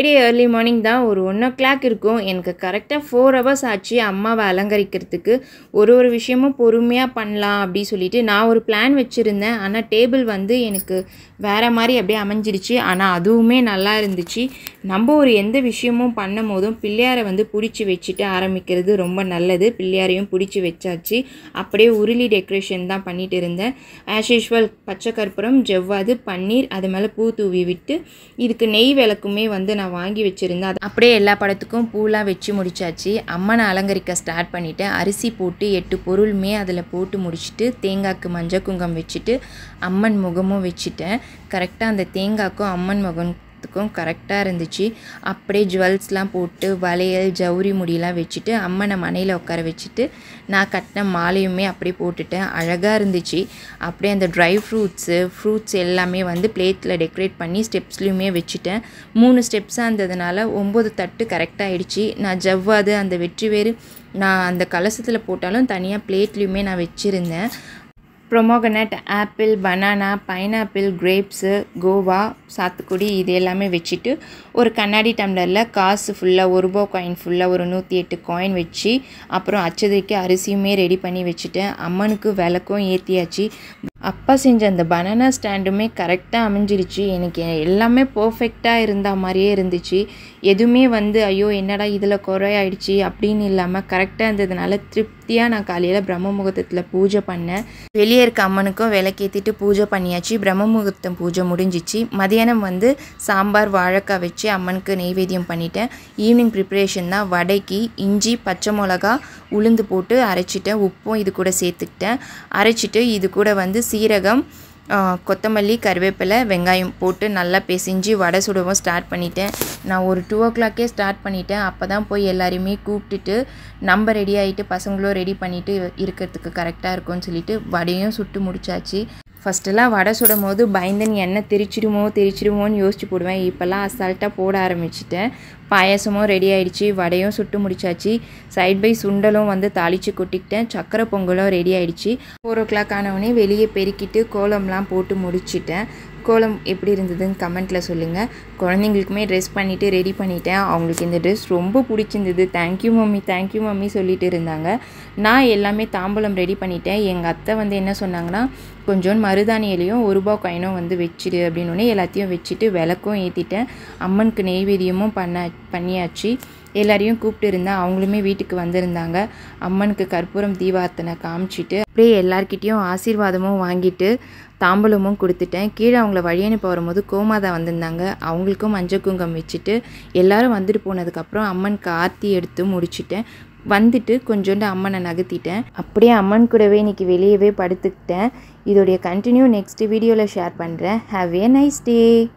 Friday early morning தான் ஒரு one ஓ clock இருக்கும் எனக்கு கரெக்டாக ஃபோர் ஹவர்ஸ் ஆச்சு அம்மாவை அலங்கரிக்கிறதுக்கு ஒரு ஒரு விஷயமும் பொறுமையாக பண்ணலாம் அப்படி சொல்லிட்டு நான் ஒரு பிளான் வச்சுருந்தேன் ஆனால் டேபிள் வந்து எனக்கு வேறு மாதிரி அப்படியே அமைஞ்சிடுச்சு ஆனால் அதுவுமே நல்லா இருந்துச்சு நம்ம ஒரு எந்த விஷயமும் பண்ணும் போதும் பிள்ளையாரை வந்து பிடிச்சி வச்சுட்டு ஆரம்பிக்கிறது ரொம்ப நல்லது பிள்ளையாரையும் பிடிச்சி வச்சாச்சு அப்படியே உருளி டெக்கரேஷன் தான் பண்ணிட்டு இருந்தேன் ஆஸ் யூஷுவல் பச்சை கற்பூரம் ஜவ்வாது பன்னீர் அது மேலே பூ தூவி விட்டு இதுக்கு நெய் விளக்குமே வந்து நான் வாங்கி வச்சுருந்தேன் அது அப்படியே எல்லா படத்துக்கும் பூலாம் வச்சு முடிச்சாச்சு அம்மனை அலங்கரிக்க ஸ்டார்ட் பண்ணிவிட்டேன் அரிசி போட்டு எட்டு பொருளுமே அதில் போட்டு முடிச்சுட்டு தேங்காய்க்கு மஞ்சள் குங்கம் வச்சுட்டு அம்மன் முகமும் வச்சுட்டேன் கரெக்டாக அந்த தேங்காய்க்கும் அம்மன் முகம் த்துக்கும் கரெக்டாக இருந்துச்சு அப்படியே ஜுவல்ஸ்லாம் போட்டு வளையல் ஜவுரி முடியெல்லாம் வச்சுட்டு அம்மனை மனையில் உட்கார வச்சுட்டு நான் கட்டின மாலையுமே அப்படியே போட்டுட்டேன் அழகாக இருந்துச்சு அப்படியே அந்த ட்ரை ஃப்ரூட்ஸு ஃப்ரூட்ஸ் எல்லாமே வந்து பிளேட்டில் டெக்கரேட் பண்ணி ஸ்டெப்ஸ்லையுமே வச்சுட்டேன் மூணு ஸ்டெப்ஸாக இருந்ததுனால ஒம்பது தட்டு கரெக்டாக ஆயிடுச்சு நான் ஜவ்வாது அந்த வெற்றி வேறு நான் அந்த கலசத்தில் போட்டாலும் தனியாக பிளேட்லேயுமே நான் வச்சுருந்தேன் ப்ரொமோகனட் apple banana pineapple grapes guava சாத்துக்குடி இது எல்லாமே வச்சுட்டு ஒரு கண்ணாடி டம்ளரில் காசு ஃபுல்லாக ஒரு ரூபா காயின் ஃபுல்லாக ஒரு நூற்றி எட்டு காயின் வச்சு அப்புறம் அச்சதைக்கு அரிசியுமே ரெடி பண்ணி வச்சுட்டேன் அம்மனுக்கு விளக்கும் ஏற்றியாச்சு அப்பா செஞ்ச அந்த பனானா ஸ்டாண்டுமே கரெக்டாக அமைஞ்சிருச்சு எனக்கு எல்லாமே பர்ஃபெக்டாக இருந்த மாதிரியே இருந்துச்சு எதுவுமே வந்து ஐயோ என்னடா இதில் குறையாயிடுச்சு அப்படின்னு இல்லாமல் கரெக்டாக இருந்ததுனால திருப்தியாக நான் காலையில் பிரம்ம முகூர்த்தத்தில் பூஜை பண்ணேன் வெளியே இருக்க அம்மனுக்கும் விளக்கேற்றிட்டு பூஜை பண்ணியாச்சு பிரம்ம முகூர்த்தம் பூஜை முடிஞ்சிச்சு மதியானம் வந்து சாம்பார் வாழைக்காய் வச்சு அம்மனுக்கு நெய்வேத்தியம் பண்ணிட்டேன் ஈவினிங் ப்ரிப்ரேஷன் தான் வடைக்கு இஞ்சி பச்சை மிளகா உளுந்து போட்டு அரைச்சிட்டேன் உப்பும் இது கூட சேர்த்துக்கிட்டேன் அரைச்சிட்டு இது கூட வந்து சீரகம் கொத்தமல்லி கருவேப்பிலை வெங்காயம் போட்டு நல்லா பிசைஞ்சு வடை சுடவும் ஸ்டார்ட் பண்ணிட்டேன் நான் ஒரு டூ ஓ கிளாக்கே ஸ்டார்ட் பண்ணிட்டேன் அப்போ தான் போய் எல்லாரையுமே கூப்பிட்டுட்டு நம்ம ரெடி ஆகிட்டு பசங்களும் ரெடி பண்ணிவிட்டு இருக்கிறதுக்கு கரெக்டாக இருக்கும்னு சொல்லிட்டு வடையும் சுட்டு முடிச்சாச்சு ஃபஸ்ட்டெல்லாம் வடை சுடும் போது பயந்தன் எண்ணெய் தெரிச்சிடுமோ தெரிச்சிடுமோன்னு யோசிச்சு போடுவேன் இப்போல்லாம் அசால்ட்டாக போட ஆரம்பிச்சிட்டேன் பாயாசமும் ரெடி ஆயிடுச்சு வடையும் சுட்டு முடிச்சாச்சு சைட் பை சுண்டலும் வந்து தாளித்து கொட்டிக்கிட்டேன் சக்கரை பொங்கலும் ரெடி ஆயிடுச்சு ஃபோர் ஓ கிளாக் ஆனவுடனே வெளியே பெருக்கிட்டு கோலம்லாம் போட்டு முடிச்சிட்டேன் கோலம் எப்படி இருந்ததுன்னு கமெண்ட்டில் சொல்லுங்கள் குழந்தைங்களுக்குமே ட்ரெஸ் பண்ணிவிட்டு ரெடி பண்ணிட்டேன் அவங்களுக்கு இந்த ட்ரெஸ் ரொம்ப பிடிச்சிருந்தது தேங்க்யூ மம்மி தேங்க்யூ மம்மி சொல்லிட்டு இருந்தாங்க நான் எல்லாமே தாம்பூலம் ரெடி பண்ணிட்டேன் எங்கள் அத்தை வந்து என்ன சொன்னாங்கன்னா கொஞ்சோண்டு மருதாணி இலையும் ஒரு ரூபா காயினும் வந்து வச்சிடு அப்படின்னு எல்லாத்தையும் வச்சுட்டு விளக்கும் ஏற்றிட்டேன் அம்மனுக்கு நெய்வேத்தியமும் பண்ண பண்ணியாச்சு எல்லாரையும் கூப்பிட்டு இருந்தேன் அவங்களுமே வீட்டுக்கு வந்திருந்தாங்க அம்மனுக்கு கற்பூரம் தீபார்த்தனை காமிச்சிட்டு அப்படியே எல்லார்கிட்டேயும் ஆசீர்வாதமும் வாங்கிட்டு தாம்பூலமும் கொடுத்துட்டேன் கீழே அவங்கள வழி அனுப்ப வரும்போது கோமாதா வந்திருந்தாங்க அவங்களுக்கும் மஞ்சள் குங்கம் வச்சுட்டு எல்லாரும் வந்துட்டு போனதுக்கப்புறம் அம்மனுக்கு ஆர்த்தி எடுத்து முடிச்சிட்டேன் வந்துட்டு கொஞ்சோண்டு அம்மனை நகர்த்திட்டேன் அப்படியே அம்மன் கூடவே இன்றைக்கி வெளியவே படுத்துக்கிட்டேன் இதோடைய கண்டினியூ நெக்ஸ்ட் வீடியோவில் ஷேர் பண்ணுறேன் ஹாவ் ஏ நைஸ் டே